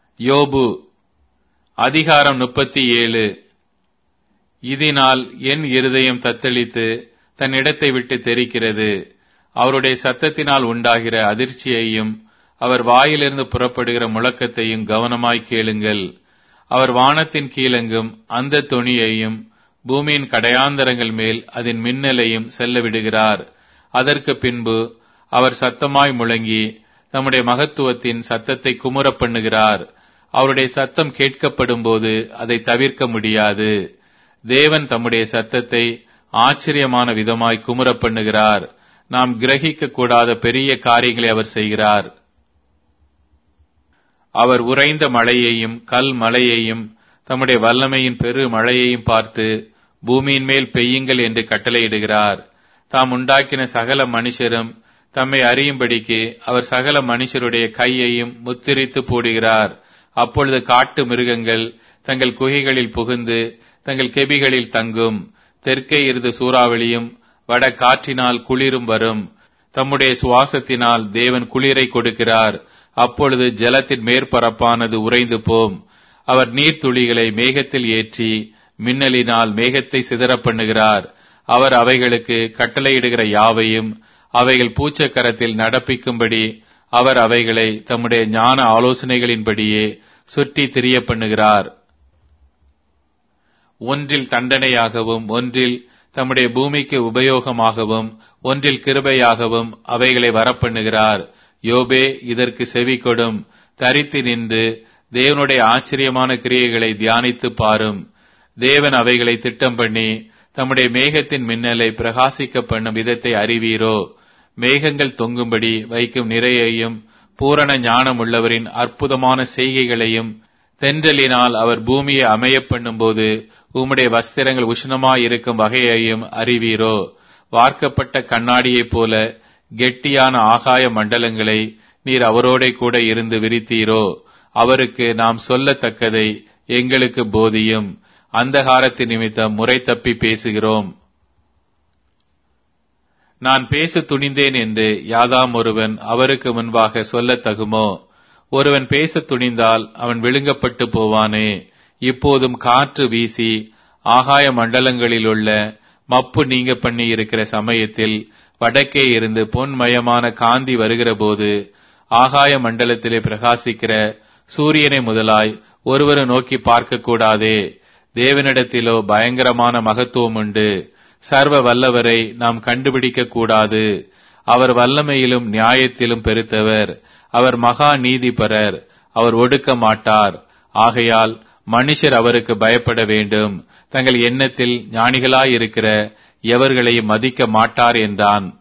யோபு அதிகாரம் முப்பத்தி ஏழு இதனால் என் இருதயம் தத்தளித்து தன் இடத்தை விட்டு தெரிக்கிறது அவருடைய சத்தத்தினால் உண்டாகிற அதிர்ச்சியையும் அவர் வாயிலிருந்து புறப்படுகிற முழக்கத்தையும் கவனமாய் கேளுங்கள் அவர் வானத்தின் கீழெங்கும் அந்த தொனியையும் பூமியின் கடையாந்தரங்கள் மேல் அதன் மின்னலையும் செல்ல விடுகிறார் அதற்கு பின்பு அவர் சத்தமாய் முழங்கி தம்முடைய மகத்துவத்தின் சத்தத்தை குமுறப் பண்ணுகிறார் அவருடைய சத்தம் கேட்கப்படும் போது அதை தவிர்க்க முடியாது தேவன் தம்முடைய சத்தத்தை ஆச்சரியமான விதமாய் குமுறப் பண்ணுகிறார் நாம் கிரகிக்க கூடாத பெரிய காரியங்களை அவர் செய்கிறார் அவர் உறைந்த மழையையும் கல் மழையையும் தம்முடைய வல்லமையின் பெரு மழையையும் பார்த்து பூமியின் மேல் பெய்யுங்கள் என்று கட்டளையிடுகிறார் தாம் உண்டாக்கின சகல மனுஷரும் தம்மை அறியும்படிக்கு அவர் சகல மனுஷருடைய கையையும் முத்திரித்து போடுகிறார் அப்பொழுது காட்டு மிருகங்கள் தங்கள் குகைகளில் புகுந்து தங்கள் கெபிகளில் தங்கும் தெற்கே இருந்து சூறாவளியும் வட காற்றினால் குளிரும் வரும் தம்முடைய சுவாசத்தினால் தேவன் குளிரை கொடுக்கிறார் அப்பொழுது ஜலத்தின் மேற்பரப்பானது உறைந்து போம் அவர் நீர்த்துளிகளை மேகத்தில் ஏற்றி மின்னலினால் மேகத்தை சிதற பண்ணுகிறார் அவர் அவைகளுக்கு கட்டளையிடுகிற யாவையும் அவைகள் பூச்சக்கரத்தில் நடப்பிக்கும்படி அவர் அவைகளை தம்முடைய ஞான ஆலோசனைகளின்படியே சுற்றி திரிய பண்ணுகிறார் ஒன்றில் தண்டனையாகவும் ஒன்றில் தம்முடைய பூமிக்கு உபயோகமாகவும் ஒன்றில் கிருபையாகவும் அவைகளை வரப்பண்ணுகிறார் யோபே இதற்கு செவி கொடும் தரித்து நின்று தேவனுடைய ஆச்சரியமான கிரியைகளை தியானித்து பாரும் தேவன் அவைகளை திட்டம் பண்ணி தம்முடைய மேகத்தின் மின்னலை பிரகாசிக்க பண்ணும் விதத்தை அறிவீரோ மேகங்கள் தொங்கும்படி வைக்கும் நிறையையும் பூரண ஞானம் உள்ளவரின் அற்புதமான செய்கைகளையும் தென்றலினால் அவர் பூமியை அமைய பண்ணும்போது உம்முடைய வஸ்திரங்கள் உஷ்ணமாயிருக்கும் வகையையும் அறிவீரோ வார்க்கப்பட்ட கண்ணாடியைப் போல கெட்டியான ஆகாய மண்டலங்களை நீர் அவரோட கூட இருந்து விரித்தீரோ அவருக்கு நாம் சொல்லத்தக்கதை எங்களுக்கு போதியும் அந்தகாரத்தின் நிமித்தம் முறை தப்பி பேசுகிறோம் நான் பேச துணிந்தேன் என்று யாதாம் ஒருவன் அவருக்கு முன்பாக சொல்லத் தகுமோ ஒருவன் பேச துணிந்தால் அவன் விழுங்கப்பட்டு போவானே இப்போதும் காற்று வீசி ஆகாய மண்டலங்களிலுள்ள மப்பு நீங்க பண்ணி இருக்கிற சமயத்தில் வடக்கே இருந்து பொன்மயமான காந்தி வருகிற போது ஆகாய மண்டலத்திலே பிரகாசிக்கிற சூரியனை முதலாய் ஒருவரு நோக்கி பார்க்க கூடாதே தேவனிடத்திலோ பயங்கரமான மகத்துவம் உண்டு சர்வ வல்லவரை நாம் கண்டுபிடிக்க கூடாது அவர் வல்லமையிலும் நியாயத்திலும் பெருத்தவர் அவர் மகா நீதிபரர் அவர் ஒடுக்க மாட்டார் ஆகையால் மனுஷர் அவருக்கு பயப்பட வேண்டும் தங்கள் எண்ணத்தில் ஞானிகளாயிருக்கிற எவர்களையும் மதிக்க மாட்டார் என்றான்